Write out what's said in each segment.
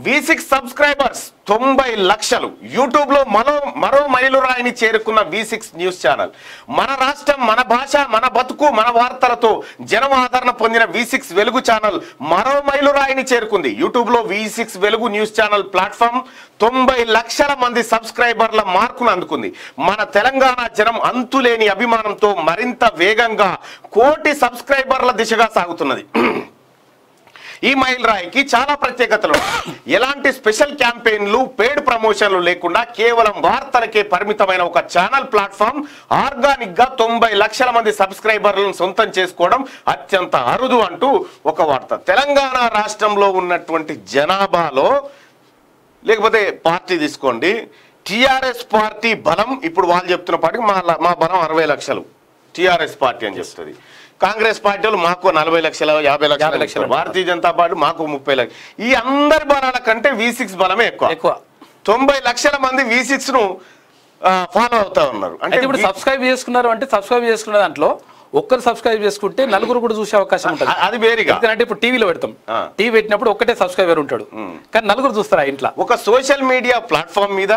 V six subscribers తొంభై లక్షలు YouTube లో మరో మరో మైలురాయిని చేరుకున్న వి సిక్స్ న్యూస్ ఛానల్ మన రాష్ట్రం మన భాష మన బతుకు మన వార్తలతో జనం ఆదరణ పొందిన వి సిక్స్ వెలుగు ఛానల్ మరో మైలురాయిని చేరుకుంది యూట్యూబ్ లో వి సిక్స్ వెలుగు న్యూస్ ఛానల్ ప్లాట్ఫామ్ తొంభై లక్షల మంది సబ్స్క్రైబర్ల మార్కును అందుకుంది మన తెలంగాణ జనం అంతులేని అభిమానంతో మరింత వేగంగా కోటి సబ్స్క్రైబర్ల దిశగా సాగుతున్నది ఈ మైల్ రాయికి చాలా ప్రత్యేకతలు ఉన్నాయి. ఎలాంటి స్పెషల్ క్యాంపెయిన్లు పెయిడ్ ప్రమోషన్లు లేకుండా కేవలం వార్తలకే పరిమితమైన ఒక ఛానల్ ప్లాట్ఫామ్ ఆర్గానిక్ గా తొంభై లక్షల మంది సబ్స్క్రైబర్లను సొంతం చేసుకోవడం అత్యంత అరుదు అంటూ ఒక వార్త తెలంగాణ రాష్ట్రంలో ఉన్నటువంటి జనాభాలో లేకపోతే పార్టీ తీసుకోండి టిఆర్ఎస్ పార్టీ బలం ఇప్పుడు వాళ్ళు చెప్తున్న పార్టీకి మా మా బలం అరవై లక్షలు టిఆర్ఎస్ పార్టీ అని చెప్తుంది కాంగ్రెస్ పార్టీ వాళ్ళు మాకు నలభై లక్షల యాభై లక్షల యాభై లక్షలు. భారతీయ జనతా పార్టీ మాకు ముప్పై లక్షలు ఈ అందరి బలాల కంటే వి సిక్స్ బలమే ఎక్కువ ఎక్కువ తొంభై లక్షల మంది వి సిక్స్ ను ఫాలో అవుతా ఉన్నారు అయితే ఇప్పుడు V- సబ్స్క్రైబ్ చేసుకున్నారు అంటే సబ్స్క్రైబ్ చేసుకున్న దాంట్లో ఒక్కరు సబ్స్క్రైబ్ చేసుకుంటే నలుగురు కూడా చూసే అవకాశం ఉంటుంది అ- అది వేరుగా ఎందుకంటే ఇప్పుడు టీవీలో పెడతాం ఆ. టీవీ పెట్టినప్పుడు ఒక్కటే సబ్స్క్రైబర్ ఉంటాడు కానీ నలుగురు చూస్తారా ఇంట్లో ఒక సోషల్ మీడియా ప్లాట్ఫామ్ మీద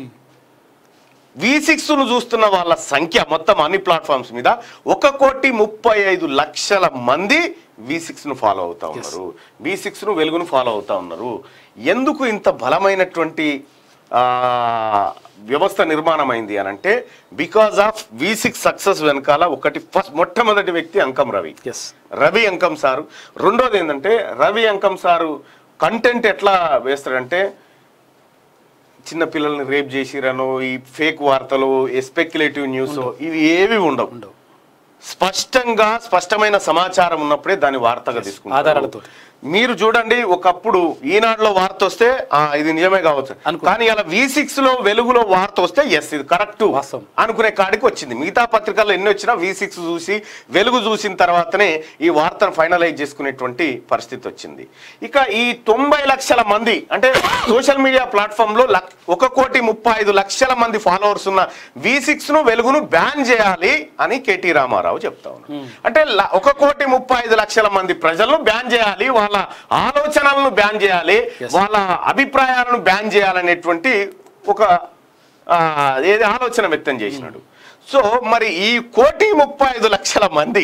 వి సిక్స్ ను చూస్తున్న వాళ్ళ సంఖ్య మొత్తం అన్ని ప్లాట్ఫామ్స్ మీద ఒక కోటి ముప్పై ఐదు లక్షల మంది వి సిక్స్ ను ఫాలో అవుతా ఉన్నారు వి సిక్స్ ను వెలుగును ఫాలో అవుతా ఉన్నారు ఎందుకు ఇంత బలమైనటువంటి ఆ, వ్యవస్థ నిర్మాణం అయింది అని అంటే because of V six success వెనకాల ఒకటి ఫస్ట్ మొట్టమొదటి వ్యక్తి అంకం రవి ఎస్ రవి అంకం సారు రెండోది ఏంటంటే రవి అంకం సారు కంటెంట్ ఎట్లా వేస్తాడంటే చిన్న పిల్లల్ని రేప్ చేసిరనో ఈ ఫేక్ వార్తలు స్పెక్యులేటివ్ న్యూస్ ఇవి ఏవి ఉండవు ఉండవు స్పష్టంగా స్పష్టమైన సమాచారం ఉన్నప్పుడే దాన్ని వార్తగా తీసుకుంటారు ఆధారాలతో. మీరు చూడండి ఒకప్పుడు ఈనాడులో వార్త వస్తే ఆ, ఇది నిజమే కావచ్చు అనుకో. కానీ ఇలా వి సిక్స్ లో వెలుగులో వార్త వస్తే ఎస్ ఇది కరెక్ట్ వాస్తవం. అనుకునే కాడికి వచ్చింది మిగతా పత్రికల్లో ఎన్ని వచ్చినా వి సిక్స్ చూసి వెలుగు చూసిన తర్వాతనే ఈ వార్తను ఫైనలైజ్ చేసుకునేటువంటి పరిస్థితి వచ్చింది ఇక ఈ తొంభై లక్షల మంది అంటే సోషల్ మీడియా ప్లాట్ఫామ్ లో లక్- ఒక కోటి ముప్పై ఐదు లక్షల మంది ఫాలోవర్స్ ఉన్న వి సిక్స్ ను వెలుగును బ్యాన్ చేయాలి అని కేటీ రామారావు చెప్తా ఉన్నారు అంటే ల- ఒక కోటి ముప్పై ఐదు లక్షల మంది ప్రజలను బ్యాన్ చేయాలి వాళ్ళ ఆలోచనలను బ్యాన్ చేయాలి Yes. వాళ్ళ అభిప్రాయాలను బ్యాన్ చేయాలనేటువంటి ఒక ఆ, ఏది ఆలోచన వ్యక్తం చేసినాడు సో మరి ఈ కోటి ముప్పై ఐదు లక్షల మంది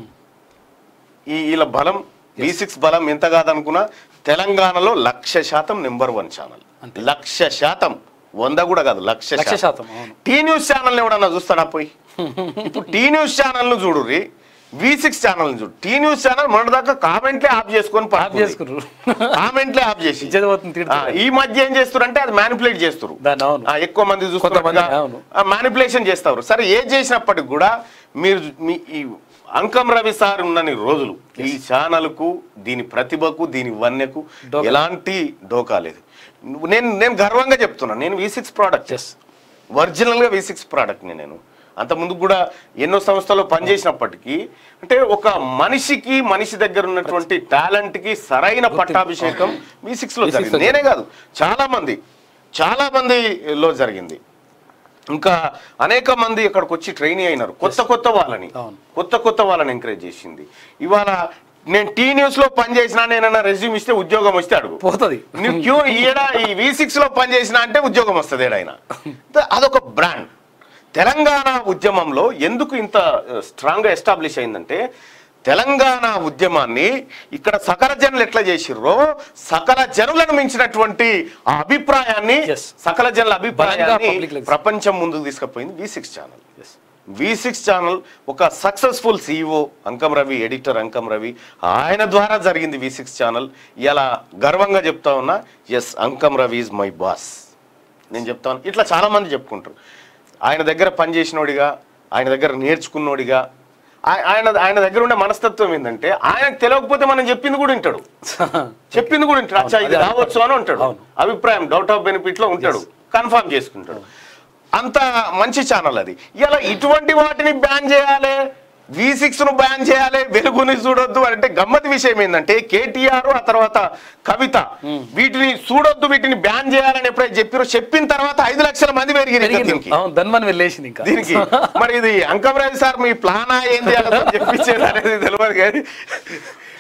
ఈ వీళ్ళ బలం బి సిక్స్ బలం ఎంత కాదనుకున్నా తెలంగాణలో లక్ష శాతం నెంబర్ వన్ ఛానల్ అంతే. లక్ష శాతం వంద కూడా కాదు లక్ష లక్ష శాతం, అవును. టీ న్యూస్ ఛానల్ ఎవడన్నా చూస్తాడా పోయి ఇప్పుడు టీ న్యూస్ ఛానల్ ను చూడుర్రి వి సిక్స్ ఛానల్ చూడు టీ న్యూస్ ఛానల్ మొన్నటిదాకా కామెంట్లే ఆఫ్ చేసుకొని ఆఫ్ చేసుకుర్రు కామెంట్లే ఆఫ్ చేసి ఇజ్జత్ పోతుంది ఆ, తిడుతున్నారు. ఈ మధ్య ఏం చేస్తారంటే అది మ్యానిపులేట్ చేస్తారు దాన్ని అవును. ఆ, ఎక్కువ మంది కొంతమంది, అవును. మ్యానిపులేషన్ చేస్తారు సరే ఏ చేసినప్పటికి కూడా మీరు మీ ఈ అంకం రవి సార్ ఉన్నని రోజులు ఈ ఛానల్ కు దీని ప్రతిభకు దీని వన్యకు డోకా. ఎలాంటి డోకా లేదు నువ్వు- నేను నేను గర్వంగా చెప్తున్నాను నేను V six product S original గా వి సిక్స్ ప్రోడక్ట్ ని నేను అంత ముందు కూడా ఎన్నో సంస్థల్లో పనిచేసినప్పటికీ అంటే ఒక మనిషికి మనిషి దగ్గర ఉన్నటువంటి టాలెంట్ కి సరైన పట్టాభిషేకం వి సిక్స్ లో V6 లో జరిగింది నేనే కాదు చాలా మంది చాలా మందిలో జరిగింది ఇంకా అనేక మంది ఇక్కడికి వచ్చి ట్రైనీ అయినారు కొత్త కొత్త వాళ్ళని అవును. కొత్త కొత్త వాళ్ళని ఎంకరేజ్ చేసింది ఇవాళ నేను టీ న్యూస్ లో పనిచేసినా నేనన్నా రెజ్యూమ్ ఇస్తే ఉద్యోగం వస్తే అడుగు పోతుంది నువ్వు క్యూ ఈడ ఈ వి సిక్స్ లో పనిచేసిన అంటే ఉద్యోగం వస్తుంది ఏడైనా అదొక బ్రాండ్ తెలంగాణ ఉద్యమంలో ఎందుకు ఇంత స్ట్రాంగ్ గా ఎస్టాబ్లిష్ అయిందంటే తెలంగాణ ఉద్యమాన్ని ఇక్కడ సకల జనులు ఎట్లా చేసిర్రో సకల జనులను మించినటువంటి ఆ అభిప్రాయాన్ని Yes. సకల జనుల అభిప్రాయాన్ని public లకు ప్రపంచం ముందుకు తీసుకుపోయింది V six channel V six channel ఒక successful CEO Ankam Ravi editor Ankam Ravi ఆయన ద్వారా జరిగింది వి సిక్స్ ఛానల్ ఇలా గర్వంగా చెప్తా ఉన్నా S Ankam Ravi is my boss నేను చెప్తాను ఇట్లా చాలా మంది చెప్పుకుంటారు ఆయన దగ్గర పనిచేసినోడిగా ఆయన దగ్గర నేర్చుకున్నోడిగా ఆయ- ఆయన ఆయన దగ్గర ఉండే మనస్తత్వం ఏంటంటే ఆయనకు తెలియకపోతే మనం చెప్పింది కూడా వింటాడు చెప్పింది కూడా ఉంటాడు అచ్చా ఇది అదే రావచ్చు అని ఉంటాడు అవును. అభిప్రాయం డౌట్ ఆఫ్ బెనిఫిట్ లో ఉంటాడు కన్ఫర్మ్ చేసుకుంటాడు అంత మంచి ఛానల్ అది ఇలా ఇటువంటి వాటిని బ్యాన్ చేయాలి వి సిక్స్ ను బ్యాన్ చేయాలి వెలుగుని చూడొద్దు అంటే గమ్మత్ విషయం ఏంటంటే కేటీఆర్ ఆ తర్వాత కవిత వీటిని చూడొద్దు వీటిని బ్యాన్ చేయాలని ఎప్పుడైతే చెప్పారో చెప్పిన తర్వాత ఐదు లక్షల మంది పెరిగిరు ఇంకా దీనికి అవును ధన్వన్ వెళ్ళేసింది ఇంకా దీనికి మరి ఇది అంకమరాజు సార్ మీ ప్లానా ఏంది అని చెప్పించేది అనేది తెలియదు కానీ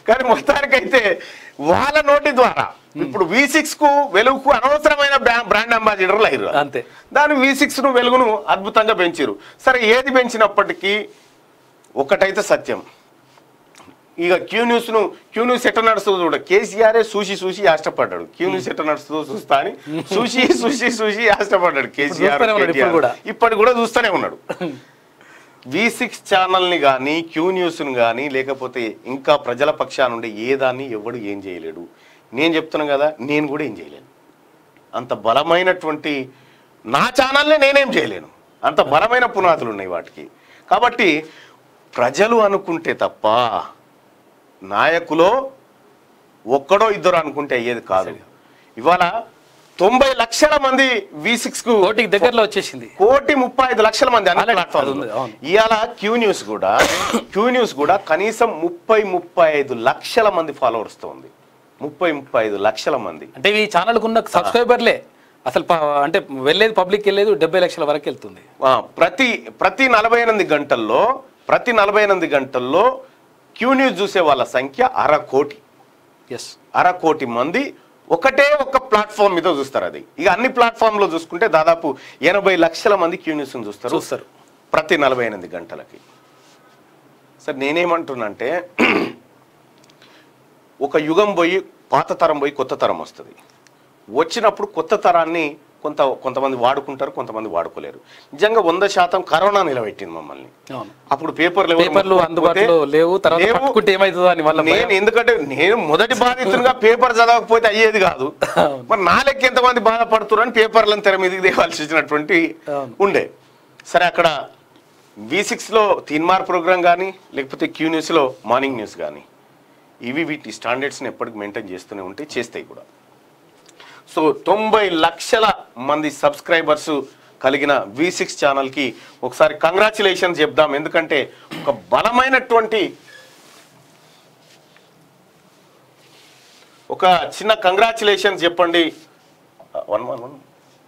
కానీ మొత్తానికైతే వాళ్ళ నోటి ద్వారా ఇప్పుడు వి సిక్స్ కు వెలుగుకు అనవసరమైన బ్రా- బ్రాండ్ అంబాసిడర్లు అయ్యారు అంతే దాని వి సిక్స్ ను వెలుగును అద్భుతంగా పెంచారు సరే ఏది పెంచినప్పటికీ ఒకటైతే సత్యం ఇక క్యూ న్యూస్ ను క్యూ న్యూస్ ఎట్ట నడుస్తుందో చూడ కేసీఆర్ చూసి చూసి ఆష్టపడ్డాడు క్యూ న్యూస్ ఎట్ట నడుస్తుందో చూస్తా అని చూసి చూసి చూసి ఆష్టపడ్డాడు కేసీఆర్ చూస్తూనే ఉన్నాడు ఇప్పుడు కూడా. ఇప్పటి కూడా చూస్తూనే ఉన్నాడు వి సిక్స్ ఛానల్ని కానీ క్యూ న్యూస్ని కానీ లేకపోతే ఇంకా ప్రజల పక్షాన ఉండే ఏ దాన్ని ఎవడు ఏం చేయలేడు నేను చెప్తున్నాను కదా నేను కూడా ఏం చేయలేను అంత బలమైనటువంటి నా ఛానల్ని నేనేం చేయలేను అంత బలమైన పునాదులు ఉన్నాయి వాటికి కాబట్టి ప్రజలు అనుకుంటే తప్ప నాయకులో ఒక్కడో ఇద్దరు అనుకుంటే అయ్యేది కాదు ఇవాళ తొంభై లక్షల మంది వి సిక్స్ కు కోటికి దగ్గరలో వచ్చేసింది కోటి ముప్పై ఐదు లక్షల మంది అన్ని Already ప్లాట్ఫామ్ అది ఉంది, అవును. ఇవాళ క్యూ న్యూస్ కూడా క్యూ న్యూస్ కూడా కనీసం ముప్పై ముప్పై ఐదు లక్షల మంది ఫాలోవర్స్ తో ఉంది ముప్పై ముప్పై ఐదు లక్షల మంది అంటే ఈ ఛానల్కు ఉన్న సబ్స్క్రైబర్లే అసలు ప- అంటే వెళ్ళేది పబ్లిక్ వెళ్ళేది డెబ్బై లక్షల వరకు వెళ్తుంది ఆ, ప్రతి ప్రతి నలభై ఎనిమిది గంటల్లో ప్రతి నలభై ఎనిమిది గంటల్లో క్యూ న్యూస్ చూసే వాళ్ళ సంఖ్య అర కోటి ఎస్ అర కోటి మంది ఒకటే ఒక ప్లాట్ఫామ్ మీద చూస్తారు అది ఇక అన్ని ప్లాట్ఫామ్ లో చూసుకుంటే దాదాపు ఎనభై లక్షల మంది క్యూ న్యూస్ చూస్తారు చూస్తారు. ప్రతి నలభై ఎనిమిది గంటలకి సరే నేనేమంటున్నానంటే ఒక యుగం పోయి పాత తరం పోయి కొత్త తరం వస్తుంది వచ్చినప్పుడు కొత్త తరాన్ని కొంత కొంతమంది వాడుకుంటారు కొంతమంది వాడుకోలేరు నిజంగా వంద శాతం కరోనా నిలబెట్టింది మమ్మల్ని అవును అప్పుడు పేపర్లు ఎవరు పేపర్లు ముట్టుకోకపోతే అందుబాటులో లేవు తర్వాత లేవు. పట్టుకుంటే ఏమవుతుందో అని వల్ల నేను ఎందుకంటే నేను మొదటి బాధితునిగా పేపర్ చదవకపోతే అయ్యేది కాదు అవును. మరి నా లెక్క ఎంతమంది బాధపడుతున్నారని పేపర్లను తెర మీదకి తేవాల్సి వచ్చినటువంటి అవును. ఉండే సరే అక్కడ వి సిక్స్లో తీన్మార్ ప్రోగ్రామ్ కానీ లేకపోతే క్యూ న్యూస్లో మార్నింగ్ న్యూస్ కానీ ఇవి వీటి స్టాండర్డ్స్ని ఎప్పటికి మెయింటైన్ చేస్తూనే ఉంటాయి చేస్తాయి కూడా సో తొంభై లక్షల మంది సబ్స్క్రైబర్స్ కలిగిన వి సిక్స్ ఛానల్కి ఒకసారి కంగ్రాచులేషన్స్ చెప్దాం ఎందుకంటే ఒక బలమైనటువంటి ఒక చిన్న కంగ్రాచులేషన్స్ చెప్పండి one one one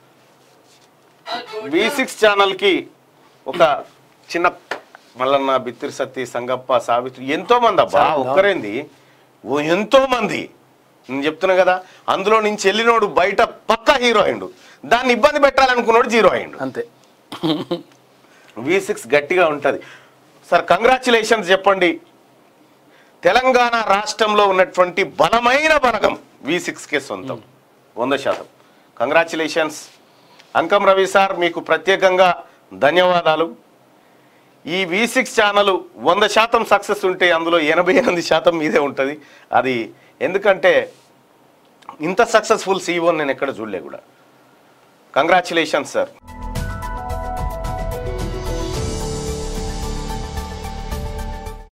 V six ఛానల్కి ఒక చిన్న మల్లన్న బిత్తిరి సత్తి సంగప్ప సావిత్రి ఎంతో మంది అబ్బా చాలా. ఒక్కరేంది ఓ ఎంతో మంది నేను చెప్తున్నా కదా అందులో నుంచి వెళ్ళినోడు బయట పక్క హీరో అయిండు దాన్ని ఇబ్బంది పెట్టాలనుకున్నాడు జీరో అయిండు అంతే వి సిక్స్ గట్టిగా ఉంటుంది సార్ కంగ్రాచులేషన్స్ చెప్పండి తెలంగాణ రాష్ట్రంలో ఉన్నటువంటి బలమైన బలగం వి సిక్స్కే సొంతం వంద శాతం కంగ్రాచులేషన్స్ అంకం రవి సార్ మీకు ప్రత్యేకంగా ధన్యవాదాలు ఈ వి సిక్స్ ఛానల్ వంద శాతం సక్సెస్ ఉంటే అందులో ఎనభై ఎనిమిది శాతం మీదే ఉంటుంది అది ఎందుకంటే ఇంత సక్సెస్ఫుల్ సీఈఓ నేను ఎక్కడ చూడలే కూడా కంగ్రాచులేషన్స్ సార్